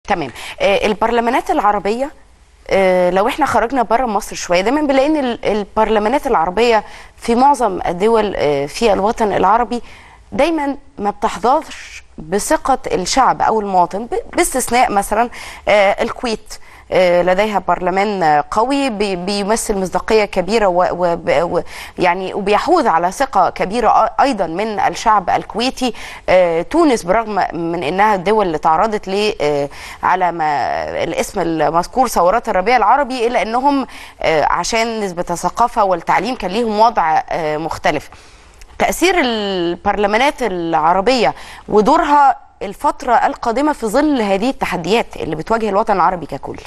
تمام آه، البرلمانات العربية آه، لو احنا خرجنا بره مصر شوية دايما بنلاقي ان ال- البرلمانات العربية في معظم الدول آه، في الوطن العربي دايما ما بتحظاش بثقة الشعب او المواطن ب- باستثناء مثلا آه، الكويت آه، لديها برلمان آه، قوي بي- بيمثل مصداقية كبيرة و و و يعني وبيحوز على ثقة كبيرة أ- أيضا من الشعب الكويتي آه، تونس برغم من أنها الدول اللي تعرضت ل آه، على ما الاسم المذكور ثورات الربيع العربي إلا أنهم آه، عشان نسبة الثقافة والتعليم كان ليهم وضع آه، مختلف تأثير البرلمانات العربية ودورها الفترة القادمة في ظل هذه التحديات اللي بتواجه الوطن العربي ككل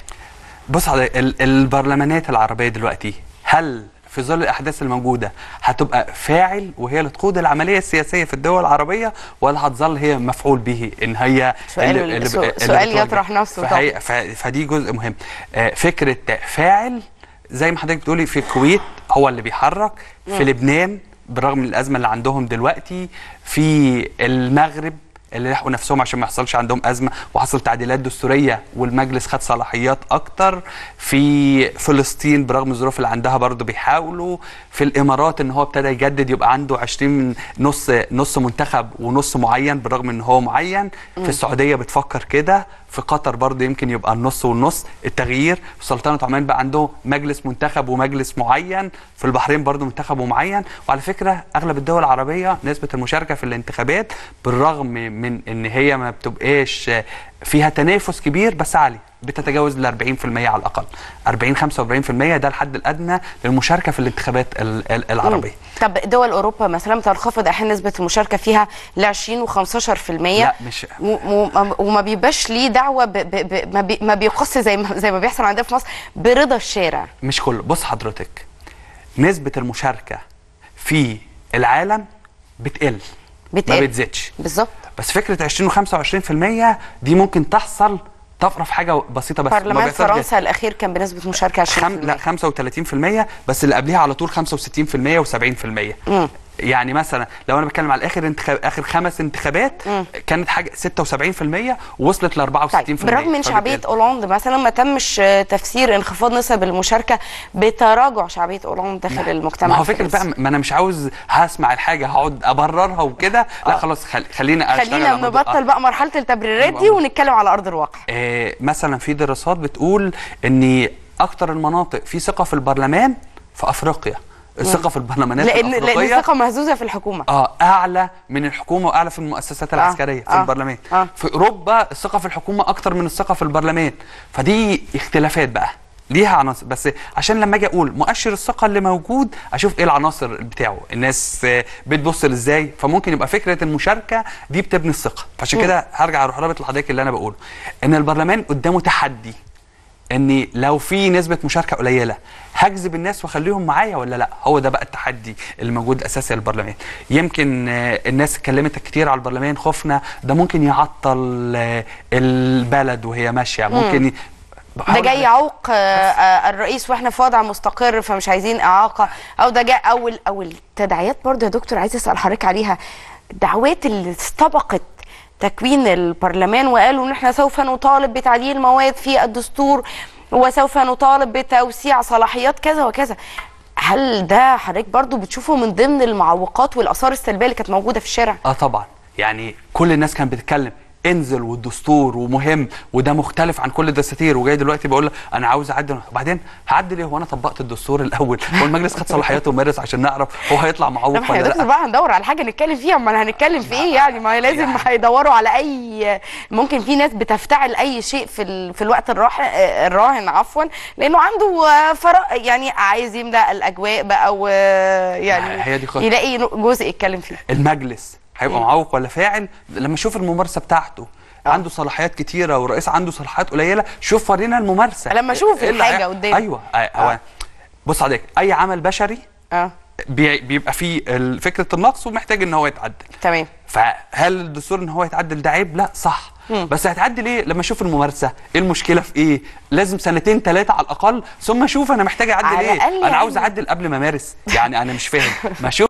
بص على ال- البرلمانات العربيه دلوقتي هل في ظل الاحداث الموجوده هتبقى فاعل وهي اللي تقود العمليه السياسيه في الدول العربيه ولا هتظل هي مفعول به ان هي سؤال- سو- سؤال بتواجه؟ يطرح نفسه فهي ف- فدي جزء مهم آه، فكره فاعل زي ما حضرتك بتقولي في الكويت هو اللي بيحرك في لبنان بالرغم من الازمه اللي عندهم دلوقتي في المغرب اللي لحقوا نفسهم عشان ما يحصلش عندهم ازمه وحصل تعديلات دستوريه والمجلس خد صلاحيات اكتر في فلسطين برغم الظروف اللي عندها برضه بيحاولوا في الامارات ان هو ابتدى يجدد يبقى عنده 20 نص نص منتخب ونص معين بالرغم ان هو معين في السعوديه بتفكر كده في قطر برضه يمكن يبقى النص والنص التغيير في سلطنه عمان بقى عنده مجلس منتخب ومجلس معين في البحرين برضه منتخب معين وعلى فكره اغلب الدول العربيه نسبه المشاركه في الانتخابات بالرغم من ان هي ما بتبقاش فيها تنافس كبير بس عالي بتتجاوز ال 40% على الاقل 40 45% ده الحد الادنى للمشاركه في الانتخابات ال- ال- العربيه طب دول اوروبا مثلا بتنخفض احيانا نسبه المشاركه فيها ل 20 و15% لا مش و- و- وما بيبقاش ليه دعوه ب ب ب ما, بي ما بيقص زي ما زي ما بيحصل عندنا في مصر برضا الشارع مش كله بص حضرتك نسبة المشاركة في العالم بتقل ما بتقل. بتزيدش بالظبط بس فكرة 20 و25% دي ممكن تحصل طفرة في حاجة بسيطة بس ما برلمان بيحصلش كده. فرنسا الاخير كان بنسبه مشاركه 20% خم... لا 35% بس اللي قبليها على طول 65% و70% يعني مثلا لو انا بتكلم على اخر انتخاب اخر خمس انتخابات كانت حاجه 76% ووصلت ل 64% طيب برغم من شعبيه فبتقل. اولاند مثلا ما تمش آه، تفسير انخفاض نسب المشاركه بتراجع شعبيه اولاند داخل المجتمع ما هو فكره الفرنسي. بقى ما انا مش عاوز هسمع الحاجه هقعد ابررها وكده لا خلاص خل... خلينا اشتغل خلينا على الموضوع. نبطل بقى مرحله التبريرات دي ونتكلم على ارض الواقع آه مثلا في دراسات بتقول ان اكتر المناطق في ثقه في البرلمان في افريقيا الثقه في البرلمانات لان لان الافريقيه الثقه مهزوزه في الحكومه اه اعلى من الحكومه واعلى في المؤسسات العسكريه في آه، البرلمان آه. في اوروبا الثقه في الحكومه اكتر من الثقه في البرلمان فدي اختلافات بقى ليها عناصر بس عشان لما اجي اقول مؤشر الثقه اللي موجود اشوف ايه العناصر بتاعه الناس آه، بتبص ازاي فممكن يبقى فكره المشاركه دي بتبني الثقه فعشان كده هرجع اروح رابط لحضرتك اللي انا بقوله ان البرلمان قدامه تحدي ان لو في نسبه مشاركه قليله هجذب الناس واخليهم معايا ولا لا هو ده بقى التحدي اللي موجود اساسي للبرلمان يمكن آه، الناس اتكلمت كتير على البرلمان خوفنا ده ممكن يعطل آه، البلد وهي ماشيه ممكن ي... ده بحاول جاي يعوق آه، آه، الرئيس واحنا في وضع مستقر فمش عايزين اعاقه او ده جاء او ال- او التداعيات برضه يا دكتور عايز اسال حضرتك عليها الدعوات اللي استبقت تكوين البرلمان وقالوا ان احنا سوف نطالب بتعديل مواد في الدستور وسوف نطالب بتوسيع صلاحيات كذا وكذا هل ده حضرتك برضه بتشوفه من ضمن المعوقات والاثار السلبيه اللي كانت موجوده في الشارع اه طبعا يعني كل الناس كانت بتتكلم انزل والدستور ومهم وده مختلف عن كل الدساتير وجاي دلوقتي بقول لك انا عاوز اعدل وبعدين هعدل ايه هو انا طبقت الدستور الاول هو المجلس خد صلاحياته ومارس عشان نعرف هو هيطلع لا معوق ما احنا ولا دكتور لا بقى هندور على حاجه نتكلم فيها امال هنتكلم في ايه يعني ما هي لازم يعني- هيدوروا على اي ممكن في ناس بتفتعل اي شيء في ال... في الوقت الراهن الراهن عفوا لانه عنده آه، فراغ يعني عايز يملى الاجواء بقى ويعني هي دي خطة. يلاقي جزء يتكلم فيه المجلس هيبقى معوق ولا فاعل لما اشوف الممارسه بتاعته عنده صلاحيات كتيره والرئيس عنده صلاحيات قليله شوف ورينا الممارسه لما أشوف إيه اللي الحاجة هي- قدامي. ايوه آه. هو بص حضرتك اي عمل بشري اه بي- بيبقى فيه ال- فكره النقص ومحتاج ان هو يتعدل تمام فهل الدستور ان هو يتعدل ده عيب؟ لا صح بس هيتعدل ايه لما اشوف الممارسه ايه المشكله في ايه لازم سنتين ثلاثه على الاقل ثم اشوف انا محتاج اعدل على ايه الأقل انا عاوز يعني- اعدل قبل ما امارس يعني انا مش فاهم ما اشوف